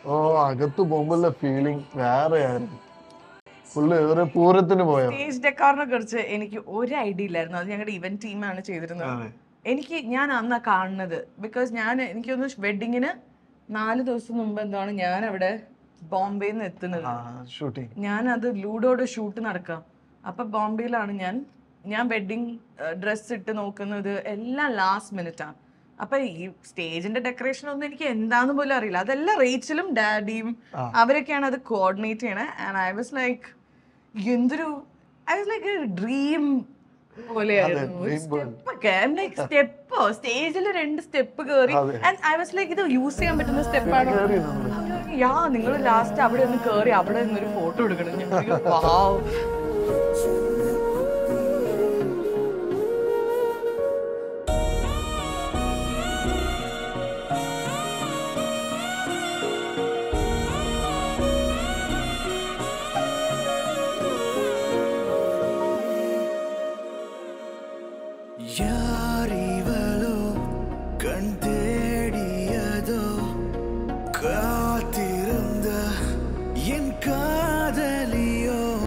ഓ അകത്ത് പോകുമ്പോഴുള്ള ഫീലിംഗ് വേറെ ആയിരുന്നു ഫുള്ള് ഏറെ പൂരത്തിന് പോയോ സ്റ്റേജ് ഡെക്കോറിനെ കുറിച്ച് എനിക്ക് ഒരു ഐഡിയ ഇല്ലായിരുന്നു അത് ഞങ്ങളുടെ ഇവന്റ് ടീമാണ് ചെയ്തിരുന്നത് എനിക്ക് ഞാൻ അന്നാ കാണുന്നത് ബിക്കോസ് ഞാൻ എനിക്കൊന്ന് വെഡിങ്ങിന് നാല് ദിവസം മുമ്പ് എന്താണ് ഞാൻ അവിടെ ബോംബെയിൽ നിന്ന് എത്തുന്നത് ഷൂട്ടിങ് ഞാൻ അത് ലൂഡോയുടെ ഷൂട്ട് നടക്കാം അപ്പൊ ബോംബെയിലാണ് ഞാൻ ഞാൻ വെഡിങ് ഡ്രസ് ഇട്ട് നോക്കുന്നത് എല്ലാം ലാസ്റ്റ് മിനിറ്റാണ് അപ്പൊ ഈ സ്റ്റേജിന്റെ ഡെക്കറേഷൻ ഒന്നും എനിക്ക് എന്താന്ന് പോലും അറിയില്ല അതെല്ലാം റേച്ചലും ഡാഡിയും അവരൊക്കെയാണ് അത് കോർഡിനേറ്റ് ചെയ്യണേ ആൻഡ് ഐ വാസ് ലൈക്ക് എന്തൊരു ഐ വാസ് ലൈക്ക് ഡ്രീം സ്റ്റെപ്പോ സ്റ്റേജിൽ രണ്ട് സ്റ്റെപ്പ് കയറി അതെ. ആൻഡ് ഐ വാസ് ലൈക്ക് ഇത് യൂസ് ചെയ്യാൻ പറ്റുന്ന സ്റ്റെപ്പാണോ കേറി നമ്മള്. യാ നിങ്ങൾ ലാസ്റ്റ് അവിടെ ഒന്ന് കേറി അവിടെ നിന്നൊരു ഫോട്ടോ എടുക്കണം ഞാൻ അയ്യോ, wow. Yeah.